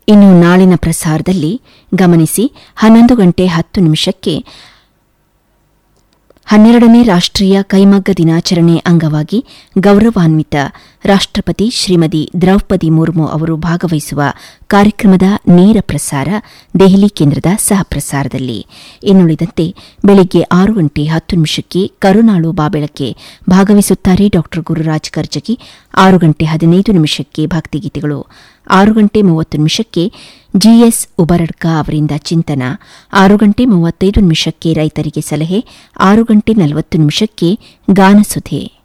ಇನ್ನು ನಾಳಿನ ಪ್ರಸಾರದಲ್ಲಿ ಗಮನಿಸಿ ಹನ್ನೊಂದು ಗಂಟೆ ಹತ್ತು ನಿಮಿಷಕ್ಕೆ ಹನ್ನೆರಡನೇ ರಾಷ್ಟ್ರೀಯ ಕೈಮಗ್ಗ ದಿನಾಚರಣೆ ಅಂಗವಾಗಿ ಗೌರವಾನ್ವಿತ ರಾಷ್ಟ್ರಪತಿ ಶ್ರೀಮತಿ ದ್ರೌಪದಿ ಮುರ್ಮು ಅವರು ಭಾಗವಹಿಸುವ ಕಾರ್ಯಕ್ರಮದ ನೇರ ಪ್ರಸಾರ ದೆಹಲಿ ಕೇಂದ್ರದ ಸಹಪ್ರಸಾರದಲ್ಲಿ ಇನ್ನುಳಿದಂತೆ ಬೆಳಗ್ಗೆ ಆರು ಗಂಟೆ ಹತ್ತು ನಿಮಿಷಕ್ಕೆ ಕರುನಾಳು ಬಾಬೆಳಕ್ಕೆ ಭಾಗವಹಿಸುತ್ತಾರೆ ಡಾ ಗುರುರಾಜ್ ಕರ್ಜಗಿ ಆರು ಗಂಟೆ ಹದಿನೈದು ನಿಮಿಷಕ್ಕೆ ಭಕ್ತಿಗೀತೆಗಳು ಆರು ಗಂಟೆ ಮೂವತ್ತು ನಿಮಿಷಕ್ಕೆ ಜಿಎಸ್ ಉಬರಡ್ಕ ಅವರಿಂದ ಚಿಂತನ ಆರು ಗಂಟೆ ಮೂವತ್ತೈದು ನಿಮಿಷಕ್ಕೆ ರೈತರಿಗೆ ಸಲಹೆ ಆರು ಗಂಟೆ ನಲವತ್ತು ನಿಮಿಷಕ್ಕೆ ಗಾನಸುಧೆ